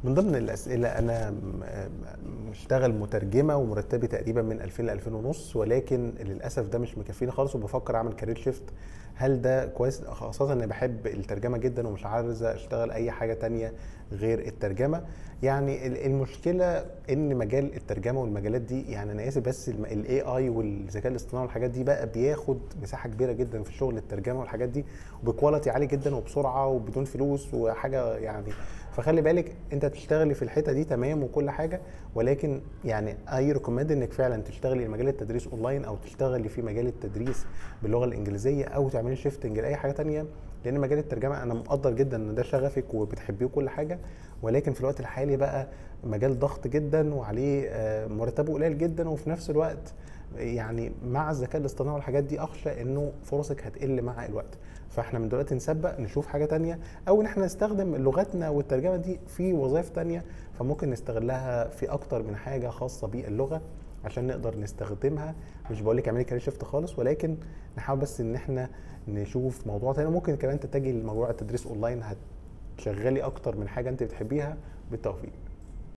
من ضمن الاسئله انا بشتغل مترجمه ومرتبي تقريبا من 2000 ل 2000 ونص ولكن للاسف ده مش مكفيني خالص وبفكر اعمل كارير شيفت هل ده كويس خاصه اني بحب الترجمه جدا ومش عايز اشتغل اي حاجه تانية غير الترجمه يعني المشكله ان مجال الترجمه والمجالات دي يعني انا اسف بس الاي اي والذكاء الاصطناعي والحاجات دي بقى بياخد مساحه كبيره جدا في شغل الترجمه والحاجات دي وبكواليتي عالي جدا وبسرعه وبدون فلوس وحاجه يعني فخلي بالك انت تشتغلي في الحته دي تمام وكل حاجه ولكن يعني اي ريكومند انك فعلا تشتغلي مجال التدريس اونلاين او تشتغلي في مجال التدريس باللغه الانجليزيه او تعملي شيفتنج لاي حاجه تانية لان مجال الترجمه انا مقدر جدا ان ده شغفك وبتحبيه وكل حاجه ولكن في الوقت الحالي بقى مجال ضغط جدا وعليه مرتبه قليل جدا وفي نفس الوقت يعني مع الذكاء الاصطناعي والحاجات دي اخشى انه فرصك هتقل مع الوقت فاحنا من دلوقتي نسبق نشوف حاجه تانية او ان احنا نستخدم لغتنا والترجمه دي في وظائف تانية فممكن نستغلها في اكتر من حاجه خاصه باللغه عشان نقدر نستخدمها مش بقول لك اعملي كارير شيفت خالص ولكن نحاول بس ان احنا نشوف موضوع تاني ممكن كمان تتجهي لموضوع التدريس اونلاين هتشغلي اكتر من حاجه انت بتحبيها بالتوفيق